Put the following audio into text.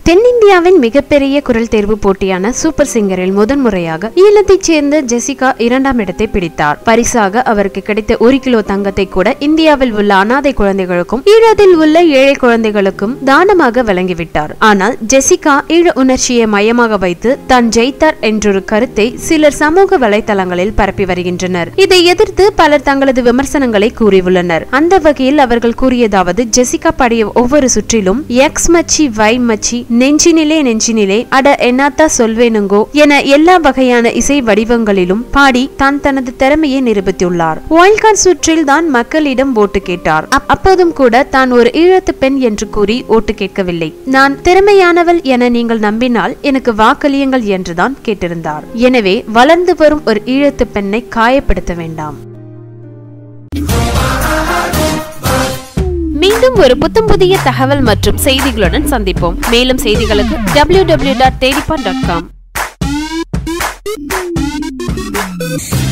தென்னிந்தியாவின் மிகப்பெரிய குரல் தேர்வு போட்டியான சூப்பர் சிங்கரில் முதன்முறையாக ஈழத்தைச் சேர்ந்த ஜெசிகா இரண்டாம் இடத்தை பிடித்தார் பரிசாக அவருக்கு கிடைத்த ஒரு கிலோ தங்கத்தை கூட இந்தியாவில் உள்ள அனாதை குழந்தைகளுக்கும் ஈழத்தில் உள்ள ஏழை குழந்தைகளுக்கும் தானமாக வழங்கிவிட்டார் ஆனால் ஜெசிகா ஈழ உணர்ச்சியை மையமாக வைத்து தான் ஜெயித்தார் என்றொரு கருத்தை சிலர் சமூக வலைதளங்களில் பரப்பி வருகின்றனர் இதை எதிர்த்து பலர் தங்களது விமர்சனங்களை கூறியுள்ளனர் அந்த வகையில் அவர்கள் கூறியதாவது ஜெசிகா பாடிய ஒவ்வொரு சுற்றிலும் எக்ஸ் மச்சி வை மச்சி நெஞ்சினிலே நெஞ்சினிலே அட என்னாத்தா சொல்வேனுங்கோ என எல்லா வகையான இசை வடிவங்களிலும் பாடி தான் தனது திறமையை நிரூபித்துள்ளார் வைல்ட் கார்டு சுற்றில் தான் மக்களிடம் ஓட்டு கேட்டார் அப்- அப்போதும் கூட தான் ஒரு ஈழத்து பெண் என்று கூறி ஓட்டு கேட்கவில்லை நான் திறமையானவள் என நீங்கள் நம்பினால் எனக்கு வாக்களியுங்கள் என்றுதான் கேட்டிருந்தார் எனவே வளர்ந்து வரும் ஒரு ஈழத்து பெண்ணை காயப்படுத்த வேண்டாம் மீண்டும் ஒரு புத்தம் புதிய தகவல் மற்றும் செய்திகளுடன் சந்திப்போம் மேலும் செய்திகளுக்கு W W dot Thedipaan dot com